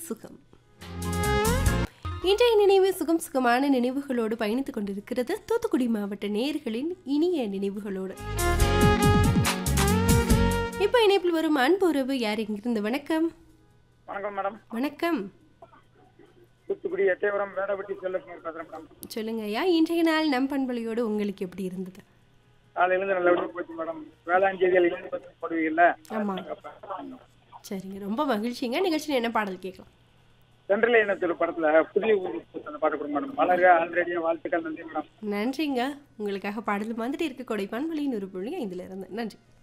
சுகம் இன்றைய நினைவு சுகம் சுகமான நினைவுகளோடு பயணித்துக் கொண்டிருக்கிறது தூத்துக்குடி மாவட்ட நேயர்களின் இனிய நினைவுகளோடு இப்போ இணைப்பில் வரும் அன்பு உறவு யார் இங்கிருந்து வணக்கம் வணக்கம் மேடம் வணக்கம் தூத்துக்குடி எட்டயபுரம் வேடப்பட்டி செல்லக்குமார் பேசுறேன் மேடம் சொல்லுங்க ஐயா இன்றைய நாள் நம் பண்பலையோடு உங்களுக்கு எப்படி இருந்தது காலையிலேருந்து நல்லபடியாக போச்சு மேடம் வேளாண் செய்திகள் இருந்து பற்றி போடுவீங்கல்ல ஆமா சரிங்க ரொம்ப மகிழ்ச்சிங்க நிகழ்ச்சியில் என்ன பாடல் கேட்கலாம் சென்ட்ரல் இனத்தில் படத்துல புதிய ஊர் அந்த பாட்டு கொடுங்க மேடம் மலர்க ஆல்ரெடியா வாழ்த்துக்கள் நன்றி மேடம் நன்றிங்க உங்களுக்காக பாடல் மாதிரி இருக்க கொடைப்பான் வழியின் ஒரு புள்ளி ஐந்துல இருந்து நன்றி